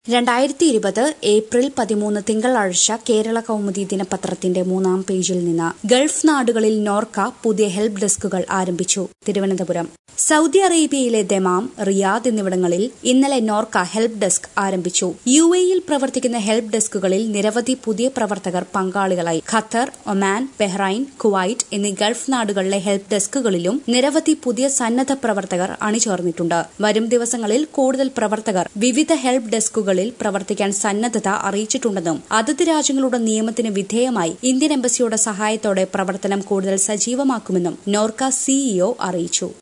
രണ്ടായിരത്തി ഇരുപത് ഏപ്രിൽ പതിമൂന്ന് തിങ്കളാഴ്ച കേരള കൗമുദി ദിനപത്രത്തിന്റെ മൂന്നാം പേജിൽ നിന്ന് ഗൾഫ് നാടുകളിൽ നോർക്ക പുതിയ ഹെൽപ്പ് ഡെസ്കുകൾ ആരംഭിച്ചു തിരുവനന്തപുരം സൗദി അറേബ്യയിലെ ദമാം റിയാദ് എന്നിവിടങ്ങളിൽ ഇന്നലെ നോർക്ക ഹെൽപ്പ് ഡെസ്ക് ആരംഭിച്ചു യു എയിൽ പ്രവർത്തിക്കുന്ന ഹെൽപ്പ് ഡെസ്കുകളിൽ നിരവധി പുതിയ പ്രവർത്തകർ പങ്കാളികളായി ഖത്തർ ഒമാൻ ബഹ്റൈൻ കുവൈറ്റ് എന്നീ ഗൾഫ് നാടുകളിലെ ഹെൽപ്പ് ഡെസ്കുകളിലും നിരവധി പുതിയ സന്നദ്ധ പ്രവർത്തകർ അണിചേർന്നിട്ടുണ്ട് വരും ദിവസങ്ങളിൽ കൂടുതൽ പ്രവർത്തകർ വിവിധ ഹെൽപ്പ് ഡെസ്കുകളിൽ പ്രവർത്തിക്കാൻ സന്നദ്ധത അറിയിച്ചിട്ടുണ്ടെന്നും അതത് രാജ്യങ്ങളുടെ നിയമത്തിന് വിധേയമായി ഇന്ത്യൻ എംബസിയുടെ സഹായത്തോടെ പ്രവർത്തനം കൂടുതൽ സജീവമാക്കുമെന്നും നോർക്ക സിഇഒ അറിയിച്ചു